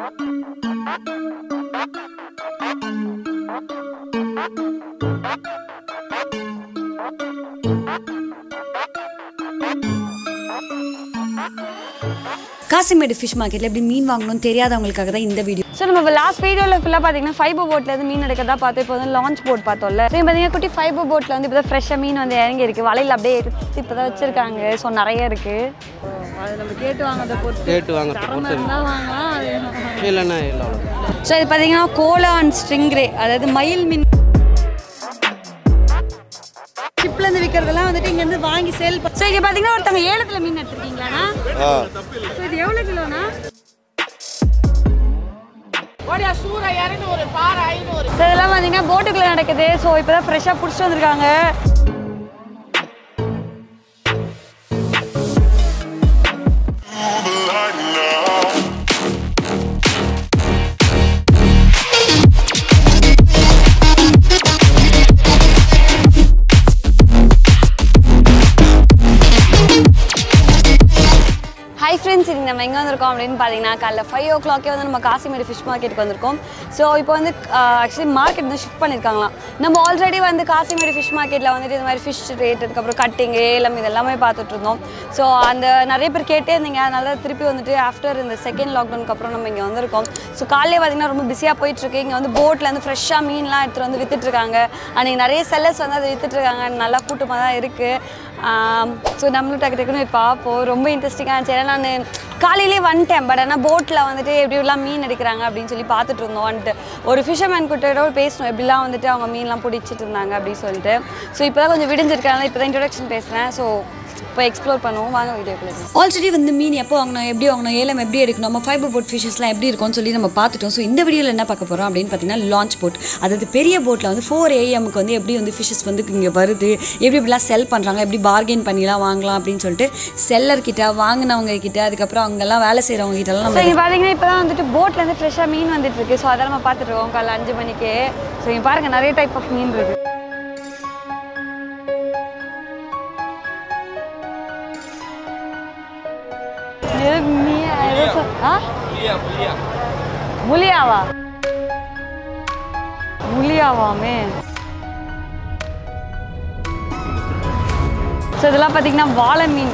Kasimedu fish மார்க்கெட்டில் எப்படி மீன் வாங்கணும்னு தெரியாதவங்களுக்காக தான் இந்த வீடியோ ஸோ நம்ம லாஸ்ட் வீடியோவில் ஃபுல்லாக பார்த்தீங்கன்னா ஃபைபர் போட்லேருந்து மீன் எடுக்கிறதா பார்த்தோம் இப்போ வந்து லான்ச் போட் பார்த்தோம்ல ஸோ பார்த்தீங்கன்னா குட்டி ஃபைபர் போட்டில் வந்து இப்போ தான் ஃப்ரெஷ்ஷாக மீன் வந்து இறங்கி இருக்கு வலையில் அப்படியே எடுத்து இப்போ தான் வச்சுருக்காங்க ஸோ நிறைய இருக்குது அது நம்ம கேட்டு வாங்குறத பொறுத்து கேட்டு வாங்க பொறுத்து தான் வாங்கலாம் இல்லைன்னா இல்லை அவ்வளோ ஸோ இது பார்த்தீங்கன்னா கோலா அண்ட் ஸ்ட்ரிங்ரே அதாவது மயில் மீன் ஷிப்லேருந்து விற்கிறதெல்லாம் வந்துட்டு இங்கேருந்து வாங்கி சேல் ஸோ இங்கே பார்த்தீங்கன்னா ஒருத்தவங்க ஏலத்தில் மீன் எடுத்துருக்கீங்களாண்ணா ஸோ இது எவ்வளோ கிலோண்ணா ஸோ இதெல்லாம் பார்த்தீங்கன்னா போட்டுக்குள்ளே நடக்குது ஸோ இப்போ தான் ஃப்ரெஷ்ஷாக பிடிச்சிட்டு வந்திருக்காங்க ஹை ஃப்ரெண்ட்ஸ் இது நம்ம எங்கே வந்திருக்கோம் அப்படின்னு பார்த்தீங்கன்னா காலைல ஃபைவ் ஓ கிளாக்கே வந்து நம்ம காசிமேடு ஃபிஷ் மார்க்கெட்டுக்கு வந்திருக்கோம் ஸோ இப்போ வந்து ஆக்சுவலி மார்க்கெட் வந்து ஷிஃப்ட் பண்ணியிருக்காங்களாம் நம்ம ஆல்ரெடி வந்து காசிமேடு ஃபிஷ் மார்க்கெட்டில் வந்துட்டு இந்த மாதிரி ஃபிஷ் ரேட் அதுக்கப்புறம் கட்டிங் ஏலம் இது எல்லாமே பார்த்துட்டு இருந்தோம் ஸோ அந்த நிறைய பேர் கேட்டே இருந்தீங்க அதனால தான் திருப்பி வந்துட்டு ஆஃப்டர் இந்த செகண்ட் லாக்டவுனுக்கு அப்புறம் நம்ம இங்கே வந்திருக்கோம் ஸோ காலையிலே பார்த்தீங்கன்னா ரொம்ப பிஸியாக போயிட்டுருக்கு இங்கே வந்து போட்டில் வந்து ஃப்ரெஷ்ஷாக மீன்லாம் எடுத்துகிட்டு வந்து வித்துட்டு இருக்காங்க அன்றைக்கி நிறைய செல்லர்ஸ் வந்து அதை வித்துட்டு இருக்காங்க நல்லா கூட்டமாக தான் இருக்குது ஸோ நம்மளும் டக்கு டக்குன்னு போய் பார்ப்போம் ரொம்ப இன்ட்ரெஸ்டிங்காக இருந்துச்சு ஏன்னா நான் காலையிலே வந்துட்டேன் பட் ஆனால் போட்டில் வந்துட்டு எப்படி எப்படிலாம் மீன் எடுக்கிறாங்க அப்படின்னு சொல்லி பார்த்துட்டு இருந்தோம் வந்துட்டு ஒரு ஃபிஷர்மேன் கிட்ட பேசணும் எப்படிலாம் வந்துட்டு அவங்க மீன்லாம் பிடிச்சிட்டு இருந்தாங்க அப்படின்னு சொல்லிட்டு ஸோ இப்போ தான் கொஞ்சம் விடிஞ்சிருக்காங்க இப்போ தான் இன்ட்ரடக்ஷன் பேசுகிறேன் ஸோ இப்போ எக்ஸ்ப்ளோர் பண்ணுவோம் வாங்க வீடியோக்குள்ள ஆல்ரெடி வந்து மீன் எப்போ வாங்கணும் எப்படி வாங்கணும் ஏலம் எப்படி எடுக்கணும் நம்ம ஃபைபர் போட் ஃபிஷஸ்லாம் எப்படி இருக்கும்னு சொல்லி நம்ம பார்த்துட்டோம் ஸோ இந்த வீடியோவில் என்ன பார்க்க போகிறோம் அப்படின்னு பார்த்தீங்கன்னா லான்ச் போட் அதாவது பெரிய போட்டில் வந்து ஃபோர் ஏஎம்க்கு வந்து எப்படி வந்து ஃபிஷஸ் வந்து இங்கே வருது எப்படி எப்படிலாம் செல் பண்ணுறாங்க எப்படி பார்கெயின் பண்ணிலாம் வாங்கலாம் அப்படின்னு சொல்லிட்டு செல்லர் கிட்ட வாங்கினவங்க கிட்ட அதுக்கப்புறம் அங்கெல்லாம் வேலை செய்கிறவங்க கிட்டலாம் ஸோ நம்ம இங்கே பார்த்தீங்கன்னா இப்போ தான் வந்துட்டு போட்லேருந்து ஃப்ரெஷ்ஷாக மீன் வந்துட்டு இருக்கு ஸோ அதை நம்ம பார்த்துட்டு இருக்கோம் காலைல அஞ்சு மணிக்கு ஸோ இங்கே பாருங்கள் நிறைய டைப் ஆஃப் மீன் இருக்கு இது மீ- ஏதோ சொ- ஆ? முலியாவா முலியாவாமே ஸோ இதெல்லாம் பார்த்தீங்கன்னா வாழை மீன்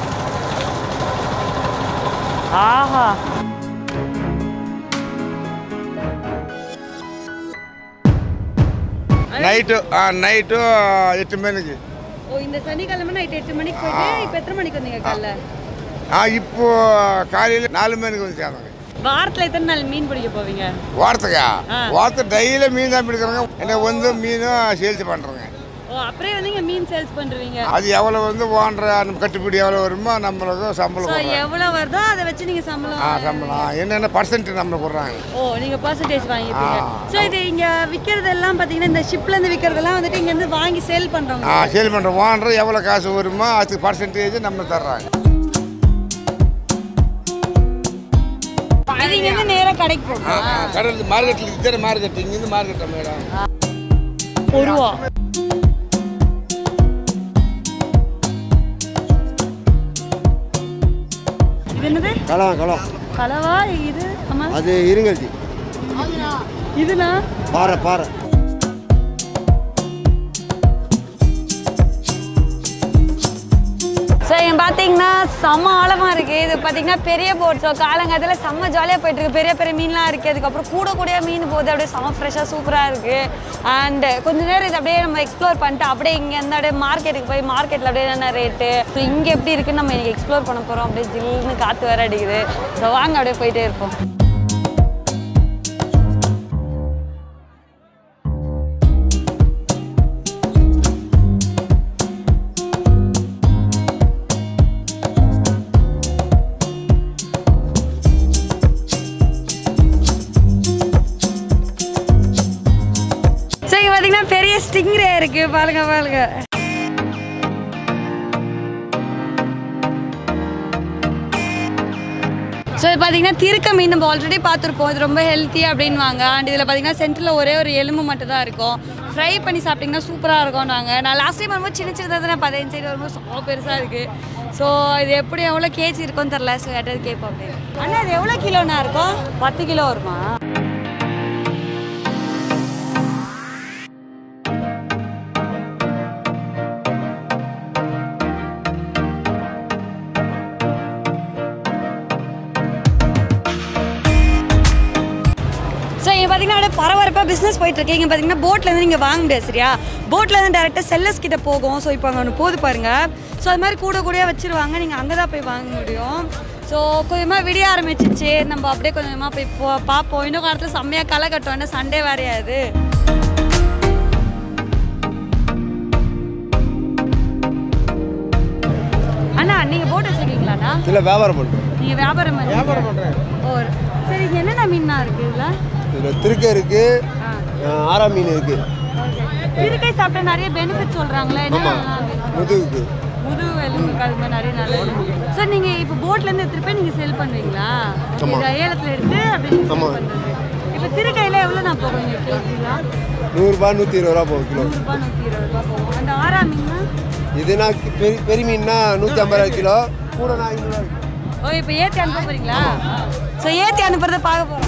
ஆஹா நைட்டு ஆ நைட்டு எட்டு மணிக்கு ஓ இந்த சனிக்கிழமை நைட் எட்டு மணிக்கு போயிட்டு இப்போ எத்தனை மணிக்கு வந்தீங்க காலைல ஆ இப்போ காலையில் நாலு மணிக்கு வந்து சேர்ந்தாங்க வாரத்தில் எத்தனை நாள் மீன் பிடிக்க போவீங்க வாரத்துக்கா வாரத்துக்கு டெய்லி மீன் தான் பிடிக்கிறாங்க என்ன வந்து மீனும் சேல்ஸ் பண்ணுறோங்க ஓ அப்படியே வந்து இங்கே மீன் சேல்ஸ் பண்ணுறீங்க அது எவ்வளோ வந்து ஓன்ற நம்ம கட்டுப்படி எவ்வளோ வருமோ நம்மளுக்கு சம்பளம் ஸோ கொடுறாங்க எவ்வளோ வருதோ அதை வச்சு நீங்கள் சம்பளம் ஆ சம்பளம் என்னென்ன பர்சன்ட் நம்மளுக்கு கொடுறாங்க ஓ நீங்கள் பர்சன்டேஜ் வாங்கிப்பீங்க ஆ. ஸோ இது இங்கே விற்கிறதெல்லாம் பார்த்தீங்கன்னா இந்த ஷிப்லேருந்து விற்கிறதெல்லாம் வந்துட்டு இங்கேருந்து வாங்கி சேல் பண்ணுறவங்க ஆ சேல் பண்ணுற ஓனர் எவ்வளோ காசு வருமோ அதுக்கு பர்சன்டேஜ் நம்ம தர்றாங்க இது இங்கேருந்து நேராக கடைக்கு போகும் ஆ, ஆ, கடல் மார்க்கெட்டில் இருக்கிற மார்க்கெட் இங்கேருந்து மார்க்கெட்டா மேடம் ஒரு ரூபா இது என்னது களம் களம் கலவா இது ஆமா அது இருங்கல்தி இதுனா பாறை பாறை ஸோ இங்கே பார்த்தீங்கன்னா செம்ம ஆழமாக இருக்குது இது பார்த்தீங்கன்னா பெரிய போட் ஸோ காலங்காலத்தில் செம்ம ஜாலியாக போயிட்டு இருக்கு பெரிய பெரிய மீன்லாம் இருக்குது அதுக்கப்புறம் கூட கூட மீன் போகுது அப்படியே செம்ம ஃப்ரெஷ்ஷாக சூப்பராக இருக்குது அண்ட் கொஞ்ச நேரம் இது அப்படியே நம்ம எக்ஸ்ப்ளோர் பண்ணிட்டு அப்படியே இங்கே இருந்து அப்படியே மார்க்கெட்டுக்கு போய் மார்க்கெட்டில் அப்படியே என்ன ரேட்டு ஸோ இங்கே எப்படி இருக்குன்னு நம்ம இன்னைக்கு எக்ஸ்ப்ளோர் பண்ண போகிறோம் அப்படியே ஜில்லுன்னு காற்று வேற அடிக்குது ஸோ வாங்க அப்படியே போயிட்டே இருப்போம் ஸோ இங்கே பார்த்தீங்கன்னா பெரிய ஸ்டிங்ரே இருக்குது பாருங்க பாருங்க ஸோ இது பார்த்தீங்கன்னா திருக்க மீன் நம்ம ஆல்ரெடி பார்த்துருப்போம் இது ரொம்ப ஹெல்த்தி அப்படின்வாங்க அண்ட் இதில் பார்த்தீங்கன்னா சென்டரில் ஒரே ஒரு எலும்பு மட்டும் தான் இருக்கும் ஃப்ரை பண்ணி சாப்பிட்டிங்கன்னா சூப்பராக இருக்கும் நாங்கள் நான் லாஸ்ட் டைம் வரும்போது சின்ன சின்னதாக தான் பதினஞ்சு சைடு வரும்போது ரொம்ப பெருசாக இருக்குது ஸோ இது எப்படி எவ்வளோ கேஜி இருக்கும்னு தெரில ஸோ யார்ட்டாவது கேட்போம் அப்படியே அண்ணா இது எவ்வளோ கிலோண்ணா இருக்கும் பத்து கிலோ வருமா ஸோ இங்கே பார்த்தீங்கன்னா அப்படியே பரபரப்பாக பிஸ்னஸ் போயிட்டு இருக்கு இங்கே பார்த்தீங்கன்னா போட்லேருந்து நீங்கள் வாங்க முடியாது சரியா போட்டில் இருந்து டேரெக்டாக செல்லர்ஸ் கிட்ட போகும் ஸோ இப்போ அங்கே ஒன்று போது பாருங்க ஸோ அது மாதிரி கூட கூடயே வச்சிருவாங்க நீங்கள் அங்கே தான் போய் வாங்க முடியும் ஸோ கொஞ்சமாக விடிய ஆரம்பிச்சிச்சு நம்ம அப்படியே கொஞ்சமாக போய் போ பார்ப்போம் இன்னும் காலத்தில் செம்மையாக களை கட்டுவோம் என்ன சண்டே வேறையாது அண்ணா நீங்கள் போட் வச்சுருக்கீங்களாண்ணா இல்லை வியாபாரம் பண்ணுறோம் நீங்கள் வியாபாரம் வியாபாரம் பண்ணுறேன் ஓ சரி இங்கே என்னென்ன மீன்லாம் இருக்குது இதில் இதில் திருக்கை இருக்குது ஆரா மீன் இருக்குது இருக்கை சாப்பிட்டா நிறைய பெனிஃபிட் சொல்றாங்களே என்ன முதுகுக்கு முதுகு எலும்புக்கு அது மாதிரி நிறைய நல்லது சார் நீங்க இப்போ போட்ல இருந்து எடுத்துட்டு போய் நீங்க சேல் பண்ணுவீங்களா இந்த ஏலத்துல எடுத்து அப்படியே sell பண்றது இப்போ திருக்கையில எவ்வளவு நான் போகும் இங்க கேஜிங்களா நூறுரூபா நூற்றி இருபது ரூபா போகும் கிலோ ரூபாய் நூற்றி இருபது ரூபாய் போகும் அந்த ஆறா மீன்னா இதுனா பெரிய பெரிய மீன்னா நூற்றி ஐம்பது ரூபா கிலோ கூட நான் ஐநூறுரூவா ஓ இப்போ ஏற்றி அனுப்ப போறீங்களா ஸோ ஏற்றி அனுப்புறத பார்க்க போறோம்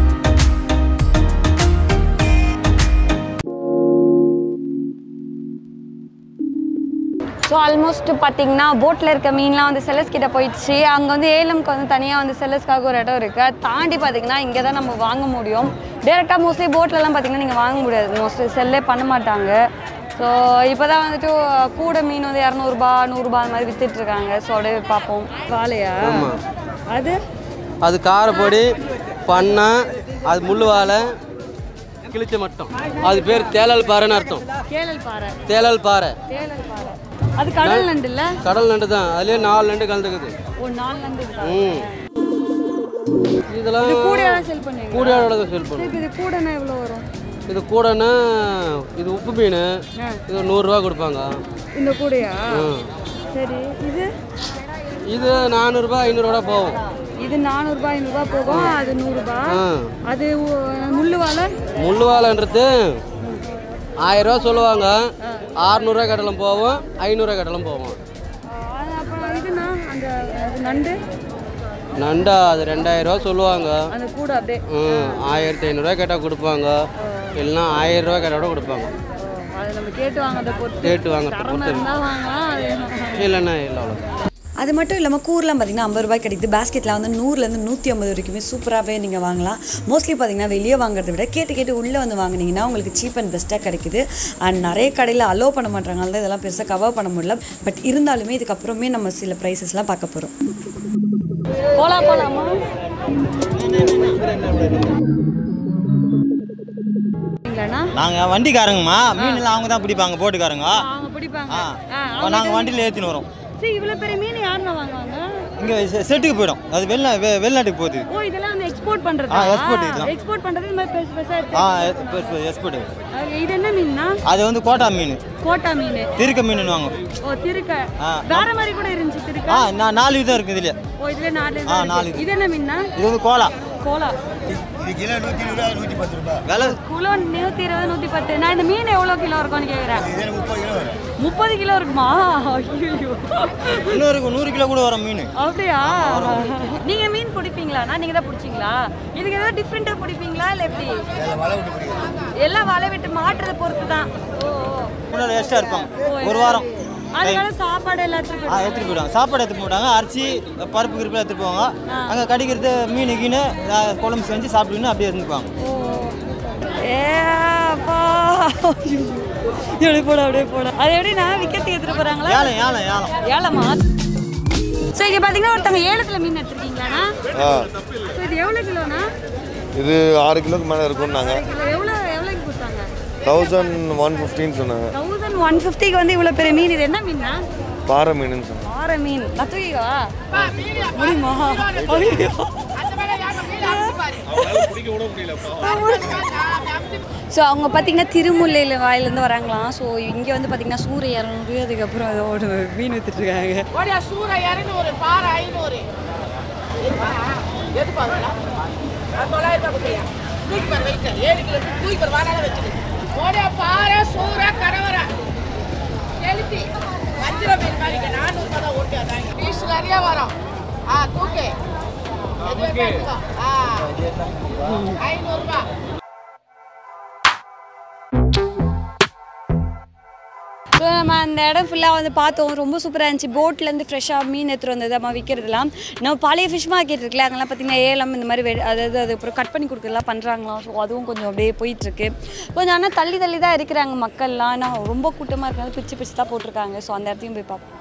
ஸோ ஆல்மோஸ்ட் பார்த்தீங்கன்னா போட்டில் இருக்க மீன்லாம் வந்து செல்லஸ் கிட்ட போயிடுச்சு அங்கே வந்து ஏலம்க்கு வந்து தனியாக வந்து செல்லஸ்க்காக ஒரு இடம் இருக்குது அதை தாண்டி பார்த்தீங்கன்னா இங்கே தான் நம்ம வாங்க முடியும் டேரெக்டாக மோஸ்ட்லி போட்லலாம் பார்த்தீங்கன்னா நீங்கள் வாங்க முடியாது மோஸ்ட்லி செல்லே பண்ண மாட்டாங்க ஸோ இப்போ தான் வந்துட்டு கூட மீன் வந்து இரநூறுபா நூறுரூபா அந்த மாதிரி வித்துட்ருக்காங்க ஸோ அப்படியே பார்ப்போம் வாழையா அது அது காரப்பொடி பண்ணை அது முள்ளு வாழை கிழிச்ச மட்டும் அது பேர் தேலால் பாறைன்னு அர்த்தம் கேளல் பாறை தேலால் பாறை கேளல் பாறை அது கடல் நண்டு இல்லை கடல் நண்டு தான் அதுலேயே நாலு நண்டு கலந்துக்குது ஒரு நாலு நண்டு இருக்கா ம் இதெல்லாம் கூடையெல்லாம் செல் பண்ணுவீங்க கூடையோட செல் பண்ணும் இப்போ இது கூடைனா எவ்வளோ வரும் இது கூடன்னா இது உப்பு மீன் இது நூறுரூவா கொடுப்பாங்க இந்த கூடையா ம். சரி இது இது நானூறுரூபா ஐநூறுரூவா போகும் இது நானூறுபா ஐநூறுபா போகும் அது நூறுரூபா ஆ அது உ- முள்ளு வாழை முள்ளு வாழைன்றது ஆயிரரூவா சொல்லுவாங்க ஆறுநூறுவா கடலும் போவோம் ஐநூறுரூவா கடலும் போவோம் அது அப்புறம் இதுனா அந்த அது நண்டு நண்டா அது ரெண்டாயிரரூவா சொல்லுவாங்க அந்த கூடை அப்படியே ம் ஆயிரத்தி ஐநூறுரூவா கேட்டால் கொடுப்பாங்க இல்லைன்னா ஆயிரரூவா கேட்டால் கூட கொடுப்பாங்க அது நம்ம கேட்டு வாங்குறத பொறுத்து கேட்டு வாங்க தரமாக இருந்தால் வாங்கலாம் அது இல்லைன்னா இல்லை அவ்வளோ அது மட்டும் இல்லாமல் கூர்லாம் பார்த்தீங்கன்னா ஐம்பது ரூபாய் கிடைக்குது பேஸ்கெட்டில் வந்து நூறுலேருந்து நூற்றி ஐம்பது வரைக்குமே சூப்பராகவே நீங்கள் வாங்கலாம் மோஸ்ட்லி பார்த்தீங்கன்னா வெளியே வாங்குறதை விட கேட்டு கேட்டு உள்ளே வந்து வாங்குனீங்கன்னா உங்களுக்கு சீப் அண்ட் பெஸ்ட்டாக கிடைக்குது அண்ட் நிறைய கடையில் அலோவ் பண்ண மாட்டாங்கனால தான் இதெல்லாம் பெருசாக கவர் பண்ண முடியல பட் இருந்தாலுமே இதுக்கப்புறமே நம்ம சில ப்ரைஸஸ்லாம் பார்க்க போகிறோம் போலாம் போலாமா இல்லைண்ணா நாங்கள் வண்டிக்காரங்கம்மா மீன்லாம் அவங்க தான் பிடிப்பாங்க போட்டுக்காரங்க அவங்க பிடிப்பாங்க ஆ ஆ நாங்கள் வண்டியில் ஏற்றின்னு வரோம் சரி இவ்வளோ பெரிய மீன் யாருண்ணா வாங்குவாங்க இங்கே செட்டுக்கு போயிடும் அது வெளிநா வெ வெளிநாட்டுக்கு போகுது ஓ இதெல்லாம் வந்து எக்ஸ்போர்ட் பண்ணுறது ஆ, export இதெல்லாம். எக்ஸ்போர்ட் பண்ணுறது இந்த மாதிரி பெருசு பெருசாக ஆ எக்ஸ்போர்ட் இது என்ன மீன்னா அது வந்து கோட்டா மீன் கோட்டா மீன் திருக்க மீன் வாங்க ஓ திருக்க ஆ. வேற மாதிரி கூட இருந்துச்சு திருக்க ஆ நான் நாலு விதம் இருக்குது இதுல ஓ இதுல நாலு ஆ, இது நாலு இருக்கு. இது. இது என்ன மீன்னா இது வந்து கோலா கோலா இது கிலோ நூற்றி இருபது ரூபா நூற்றி பத்து ரூபா விலை கிலோ நூற்றி இருபது நூற்றி பத்து நான் இந்த மீன் எவ்வளோ கிலோ இருக்கும்னு கேட்குறேன் இதில் முப்பது கிலோ வரும் முப்பது கிலோ இருக்குமா ஐயோ இன்னொரு நூறு கிலோ கூட வரும் மீன் அப்படியா நீங்க மீன் பிடிப்பீங்களாண்ணா நீங்க தான் பிடிச்சிங்களா இதுக்கு ஏதாவது டிஃப்ரெண்டா பிடிப்பீங்களா இல்ல எப்படி வலை விட்டு பிடிக்கிறது எல்லாம் வலை விட்டு மாட்டுறத பொறுத்து தான் ஓ ஓ. இன்னொரு எக்ஸ்ட்ரா இருப்பாங்க ஒரு வாரம் அதனால சாப்பாடு எல்லாத்துக்கும் ஆ எடுத்துட்டு போயிடுவாங்க சாப்பாடு எடுத்துட்டு போயிட்டாங்க அரிசி பருப்பு கிருப்பு எடுத்துட்டு போவாங்க அங்கே கடிக்கிறது மீன் கீனு ஆ, குழம்பு செஞ்சு சாப்பிட்டுன்னு அப்படியே இருந்துக்குவாங்க ஓ ஏப்பா எப்படி போட அப்படியே போட அது எப்படின்னா விக்கெட்டுக்கு எடுத்துட்டு போறாங்களா ஏலம் ஏலம் ஏலம் ஏலமா ஸோ இங்கே பார்த்தீங்கன்னா ஒருத்தவங்க ஏலத்தில் மீன் எடுத்துருக்கீங்களாண்ணா ஆ ஸோ இது எவ்வளோ கிலோண்ணா இது ஆறு கிலோக்கு மேலே இருக்கும் நாங்கள் கிலோ எவ்வளோ எவ்வளோக்கு கொடுத்தாங்க தௌசண்ட் ஒன் ஃபிஃப்டின்னு சொன்னாங்க தௌசண்ட் ஒன் ஃபிஃப்டிக்கு வந்து இவ்வளோ பெரிய மீன் இது என்ன மீன்னா பாறை மீனுன்னு சொன்னாங்க ஆற மீன் நான் தூக்கிக்கவா முடியுமா ஐயோ. ஸோ அவங்க பார்த்தீங்கன்னா திருமுல்லையில் வாயிலேருந்து வராங்களாம் ஸோ இங்கே வந்து பார்த்தீங்கன்னா சூரிய இரநூறு அதுக்கப்புறம் ஏதோ ஒரு மீன் வித்துட்ருக்காங்க பாறை சூற கடவரை எழுத்தி வஞ்சிர மீன் மாதிரி நானூறு ரூபாய் ஓட்டி அதாங்க பீஸ் நிறைய வரும் ஆ தூக்கு எதுவே பார்த்துக்கோ. ஆ ஐநூறுரூபா ஸோ நம்ம அந்த இடம் ஃபுல்லாக வந்து பார்த்தோம் ரொம்ப சூப்பராக இருந்துச்சு போட்லேருந்து ஃப்ரெஷ்ஷாக மீன் எடுத்துகிட்டு வந்தது நம்ம விற்கிறதுலாம் நம்ம பழைய ஃபிஷ் மார்க்கெட் இருக்குல்ல அங்கெல்லாம் பார்த்தீங்கன்னா ஏலம் இந்த மாதிரி வெ- அதாவது அது அப்புறம் கட் பண்ணி கொடுக்குறதுலாம் பண்ணுறாங்களாம் ஸோ அதுவும் கொஞ்சம் அப்படியே போயிட்டுருக்கு கொஞ்சம் ஆனால் தள்ளி தள்ளி தான் இருக்கிறாங்க மக்கள்லாம் ஆனால் ரொம்ப கூட்டமாக இருக்கிறது பிரித்து பிரித்து தான் போட்டிருக்காங்க ஸோ அந்த இடத்தையும் போய் பார்ப்போம்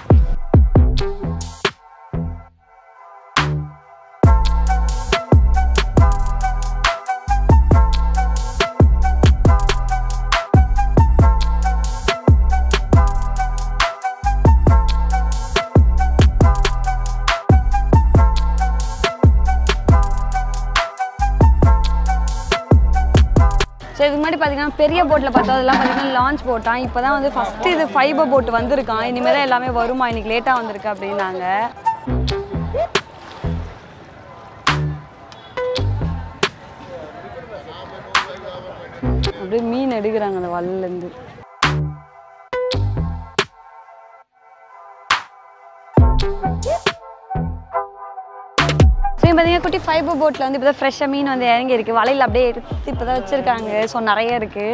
ஸோ இதுக்கு முன்னாடி பார்த்தீங்கன்னா பெரிய போட்டில் பார்த்தோம் அதெல்லாம் பார்த்தீங்கன்னா லான்ச் போட்டான் இப்போ தான் வந்து ஃபஸ்ட்டு இது ஃபைபர் போட் வந்திருக்கான் இனிமேல் தான் எல்லாமே வருமா இன்னைக்கு லேட்டாக வந்திருக்கு அப்படின்னாங்க அப்படியே மீன் எடுக்கிறாங்க அந்த வல்லேருந்து ஸோ பார்த்தீங்கன்னா குட்டி ஃபைபர் போட்டில் வந்து இப்போ தான் ஃப்ரெஷ்ஷாக மீன் வந்து இறங்கி இருக்கு வலையில் அப்படியே எடுத்து இப்போ தான் வச்சுருக்காங்க ஸோ நிறைய இருக்குது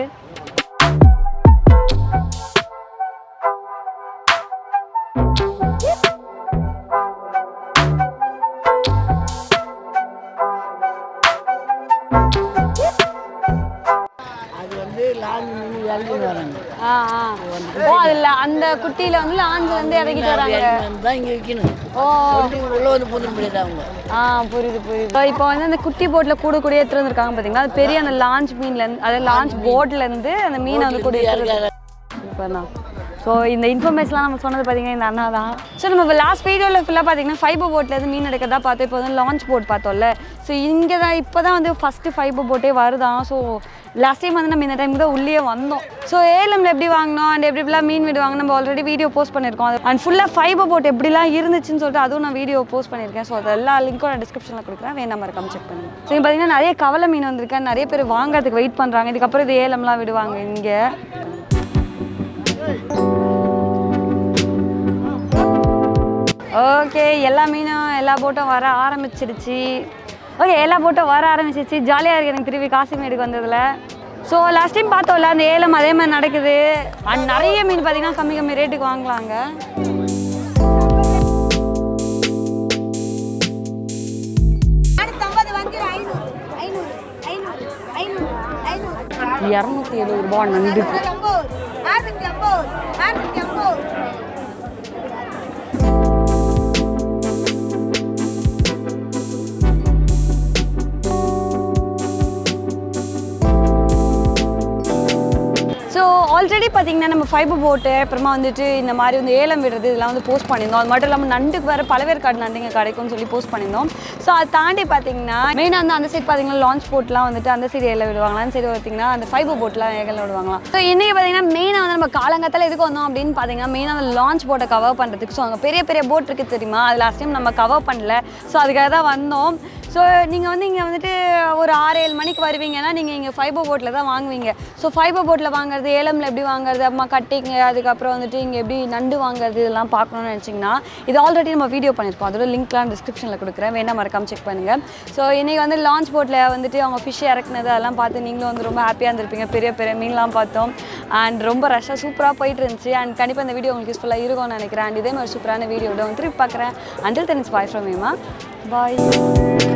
அது வந்து லாங் மீன் இறங்கி வராங்க ஆ ஆ ஓ அதில் அந்த குட்டியில் வந்து லாஞ்சிலேருந்து இறக்கிட்டு வராங்க தான் இங்கே விற்கணும் ஓ உள்ள வந்து புது முடியாது அவங்க ஆ புரியுது புரியுது இப்போ வந்து அந்த குட்டி போட்டில் கூட கூட எடுத்துட்டு வந்திருக்காங்க பார்த்தீங்களா அது பெரிய அந்த லான்ச் மீன்லேருந்து அதாவது லான்ச் போட்லேருந்து அந்த மீனை வந்து கூட எடுத்துட்டு சூப்பர்ண்ணா ஸோ இந்த இன்ஃபர்மேஷன்லாம் நம்ம சொன்னது பார்த்தீங்கன்னா இந்த அண்ணா தான் ஸோ நம்ம லாஸ்ட் வீடியோவில் ஃபுல்லாக பார்த்தீங்கன்னா ஃபைபர் போட்லேருந்து மீன் எடுக்கிறதா பார்த்தோம் இப்போ வந்து லான்ச் போட் பார்த்தோம்ல ஸோ இங்கே தான் இப்போ தான் வந்து ஃபஸ்ட்டு ஃபைபர் போட்டே வருதான் ஸோ லாஸ்ட் டைம் வந்து நம்ம இந்த டைம் தான் உள்ளே வந்தோம் ஸோ ஏலம்ல எப்படி வாங்கினோம் அண்ட் எப்படி எப்படிலாம் மீன் விடுவாங்க நம்ம ஆல்ரெடி வீடியோ போஸ்ட் பண்ணியிருக்கோம் அண்ட் ஃபுல்லாக ஃபைபர் போட் எப்படிலாம் இருந்துச்சுன்னு சொல்லிட்டு அதுவும் நான் வீடியோ போஸ்ட் பண்ணியிருக்கேன் ஸோ அது எல்லா லிங்க்கும் நான் டிஸ்கிரிப்ஷனில் கொடுக்குறேன் வேணாம் மறக்காம செக் பண்ணுங்க ஸோ இங்க பார்த்தீங்கன்னா நிறைய கவலை மீன் வந்திருக்கேன் நிறைய பேர் வாங்குறதுக்கு வெயிட் பண்ணுறாங்க இதுக்கப்புறம் இது ஏலம்லாம் விடுவாங்க இங்கே ஓகே எல்லா மீனும் எல்லா போட்டும் வர ஆரம்பிச்சிடுச்சு ஓகே எல்லா போட்டும் வர ஆரம்பிச்சிருச்சு ஜாலியாக இருக்கு எனக்கு திருப்பி காசிமேடுக்கு வந்ததில் ஸோ லாஸ்ட் டைம் பார்த்தோம்ல அந்த ஏலம் அதே மாதிரி நடக்குது அண்ட் நிறைய மீன் பார்த்தீங்கன்னா கம்மி கம்மி ரேட்டுக்கு வாங்கலாங்க இரநூத்தி எழுபது ரூபா நண்டுக்கு ஸோ ஆல்ரெடி பார்த்தீங்கன்னா நம்ம ஃபைபர் போட்டு அப்புறமா வந்துட்டு இந்த மாதிரி வந்து ஏலம் விடுறது இதெல்லாம் வந்து போஸ்ட் பண்ணியிருந்தோம் அது மட்டும் இல்லாமல் நண்டுக்கு வேறு பழவேற்காடு நண்டுங்க கிடைக்கும்னு சொல்லி போஸ்ட் பண்ணியிருந்தோம் ஸோ அதை தாண்டி பார்த்தீங்கன்னா மெயினாக வந்து அந்த சைடு பார்த்தீங்கன்னா லான்ச் போட்லாம் வந்துட்டு அந்த சைடு ஏலம் விடுவாங்களா அந்த சைடு பார்த்தீங்கன்னா அந்த ஃபைபர் போட்லாம் ஏகல விடுவாங்களாம் ஸோ இன்றைக்கி பார்த்தீங்கன்னா மெயினாக வந்து நம்ம காலங்கத்தில் எதுக்கு வந்தோம் அப்படின்னு பார்த்தீங்கன்னா மெயினாக அந்த லான்ச் போட்டை கவர் பண்ணுறதுக்கு ஸோ அங்கே பெரிய பெரிய போட் இருக்குது தெரியுமா அது லாஸ்ட் டைம் நம்ம கவர் பண்ணல ஸோ அதுக்காக தான் வந்தோம் ஸோ நீங்கள் வந்து இங்கே வந்துட்டு ஒரு ஆறு ஏழு மணிக்கு வருவீங்கன்னா நீங்கள் இங்கே ஃபைபர் போட்டில் தான் வாங்குவீங்க ஸோ ஃபைபர் போட்டில் வாங்குறது ஏலமில் எப்படி வாங்குறது அப்புறமா கட்டிங்க அதுக்கப்புறம் வந்துட்டு இங்கே எப்படி நண்டு வாங்குறது இதெல்லாம் பார்க்கணும்னு நினச்சிங்கன்னா இது ஆல்ரெடி நம்ம வீடியோ பண்ணியிருக்கோம் அதோட லிங்க்லாம் டிஸ்கிரிப்ஷனில் கொடுக்குறேன் வேணா மறக்காம செக் பண்ணுங்கள் ஸோ இன்றைக்கி வந்து லான்ச் போட்டில் வந்துட்டு அவங்க ஃபிஷ் இறக்குனது அதெல்லாம் பார்த்து நீங்களும் வந்து ரொம்ப ஹாப்பியாக இருந்திருப்பீங்க பெரிய பெரிய மீன்லாம் பார்த்தோம் அண்ட் ரொம்ப ரஷ்ஷாக சூப்பராக போயிட்டு இருந்துச்சு அண்ட் கண்டிப்பாக இந்த வீடியோ உங்களுக்கு யூஸ்ஃபுல்லாக இருக்கும்னு நினைக்கிறேன் அண்ட் இதே மாதிரி சூப்பரான வீடியோட வந்து திருப்பி பார்க்குறேன் அண்டில் தென்ஸ் பாய் ஃப்ரம் மேமா பாய்